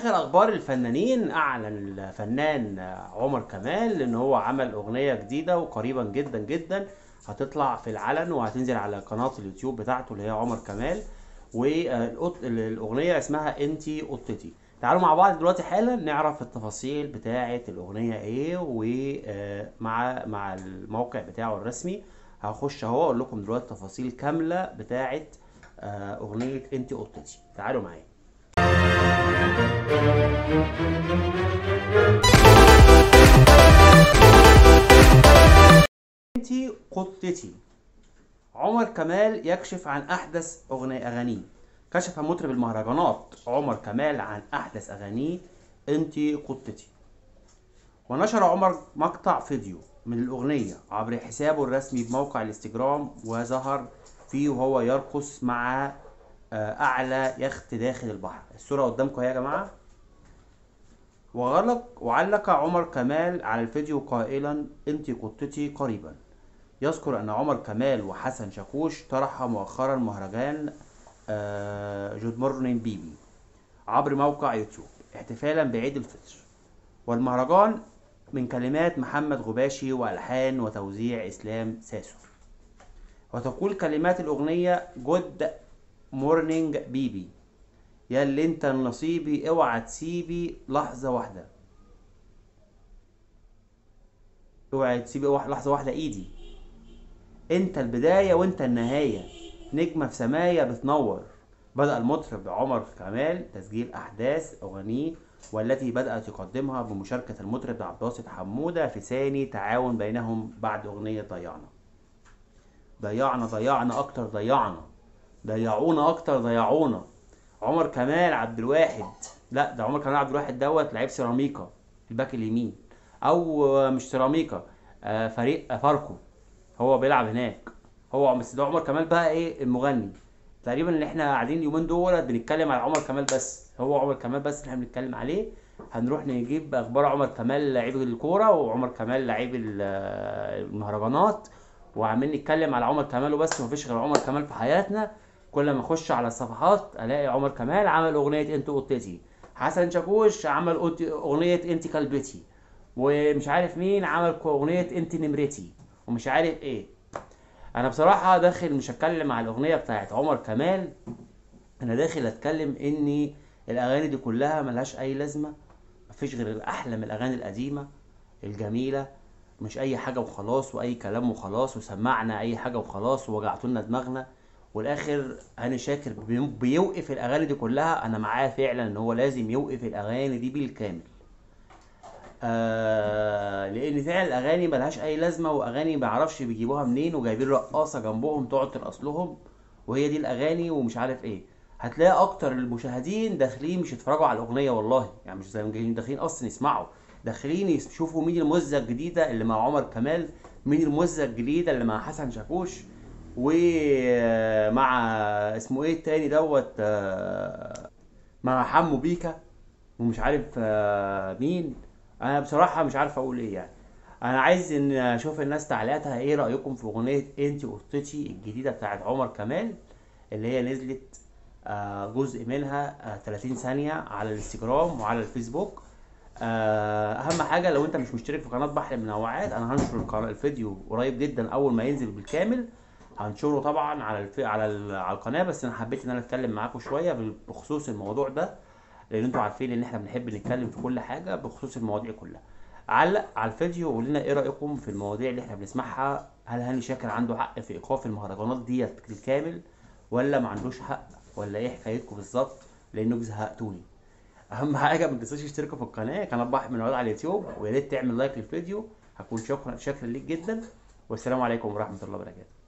اخر اخبار الفنانين اعلن الفنان عمر كمال ان هو عمل اغنيه جديده وقريبا جدا جدا هتطلع في العلن وهتنزل على قناه اليوتيوب بتاعته اللي هي عمر كمال والاغنيه اسمها انتي قطتي تعالوا مع بعض دلوقتي حالا نعرف التفاصيل بتاعه الاغنيه ايه ومع مع الموقع بتاعه الرسمي هخش اهو اقول لكم دلوقتي تفاصيل كامله بتاعه آه، اغنيه انتي قطتي تعالوا معايا انتي قطتي عمر كمال يكشف عن احدث اغنية اغانيه كشف مطرب المهرجانات عمر كمال عن احدث اغانيه انتي قطتي ونشر عمر مقطع فيديو من الاغنية عبر حسابه الرسمي بموقع الانستجرام وظهر فيه وهو يرقص مع آه، اعلى يخت داخل البحر الصورة قدامكم اهي يا جماعة وغلق وعلق عمر كمال على الفيديو قائلا انتي قطتي قريبا يذكر ان عمر كمال وحسن شاكوش طرح مؤخرا مهرجان آه، جود مورنينج بيبي عبر موقع يوتيوب احتفالا بعيد الفطر والمهرجان من كلمات محمد غباشي والحان وتوزيع اسلام ساسو وتقول كلمات الاغنيه جود مورنينج بيبي يا اللي انت نصيبي اوعى تسيبي لحظه واحده اوعى تسيبي واح- لحظه واحده ايدي انت البداية وانت النهاية نجمة في سمايا بتنور بدأ المطرب عمر كمال تسجيل أحداث أغانيه والتي بدأت يقدمها بمشاركة المطرب عبد الباسط حمودة في ثاني تعاون بينهم بعد أغنية ضيعنا ضيعنا ضيعنا أكتر ضيعنا ضيعونا أكتر ضيعونا عمر كمال عبد الواحد لا ده عمر كمال عبد الواحد دوت لعيب سيراميكا الباك اليمين أو آه، مش سيراميكا آه، فريق آه، فاركو هو بيلعب هناك هو بس ده عمر كمال بقى ايه المغني تقريبا اللي احنا قاعدين اليومين دول بنتكلم على عمر كمال بس هو عمر كمال بس اللي احنا بنتكلم عليه هنروح نجيب اخبار عمر كمال لعيب الكوره وعمر كمال لعيب ال- المهرجانات وعمالين نتكلم على عمر كمال وبس مفيش غير عمر كمال في حياتنا كل ما اخش على الصفحات الاقي عمر كمال عمل اغنيه انت قطتي حسن شاكوش عمل قط- اغنيه انت كلبتي ومش عارف مين عمل اغنيه انت نمرتي ومش عارف ايه انا بصراحه داخل مش هتكلم على الاغنيه بتاعت عمر كمال انا داخل اتكلم ان الاغاني دي كلها ملهاش اي لازمه مفيش غير احلى من الاغاني القديمه الجميله مش اي حاجه وخلاص واي كلام وخلاص وسمعنا اي حاجه وخلاص ووجعتولنا دماغنا والاخر هاني شاكر بي- بيوقف الاغاني دي كلها انا معاه فعلا ان هو لازم يوقف الاغاني دي بالكامل آه لان فعلا الاغاني ملهاش اي لازمه واغاني ما اعرفش بيجيبوها منين وجايبين رقاصه جنبهم تقعد ترقص لهم وهي دي الاغاني ومش عارف ايه هتلاقي اكتر المشاهدين داخلين مش يتفرجوا على الاغنيه والله يعني مش زي ما جايين داخلين اصلا يسمعوا داخلين يشوفوا مين الموزه الجديده اللي مع عمر كمال مين الموزه الجديده اللي مع حسن شاكوش ومع اسمه ايه التاني دوت آه، مع حمو بيكا ومش عارف آه، مين انا بصراحه مش عارف اقول ايه يعني انا عايز ان اشوف الناس تعليقاتها ايه رايكم في اغنيه انتي قطتي الجديده بتاعت عمر كمال اللي هي نزلت آه، جزء منها آه، 30 ثانيه على الانستجرام وعلى الفيسبوك آه، اهم حاجه لو انت مش مشترك في قناه بحر المنوعات انا هنشر القناة- الفيديو قريب جدا اول ما ينزل بالكامل هنشره طبعا على الف... على ال... على القناه بس انا حبيت ان انا اتكلم معاكم شويه بخصوص الموضوع ده لان انتوا عارفين ان احنا بنحب نتكلم في كل حاجه بخصوص المواضيع كلها علق على الفيديو وقول لنا ايه رايكم في المواضيع اللي احنا بنسمعها هل هاني شاكر عنده حق في ايقاف المهرجانات ديت بالكامل ولا ما عندوش حق ولا ايه حكايتكم بالظبط لانه زهقتوني اهم حاجه ما تنسوش تشتركوا في القناه قناه بحر من على اليوتيوب ويا ريت تعمل لايك للفيديو هكون شكرا شاكر ليك جدا والسلام عليكم ورحمه الله وبركاته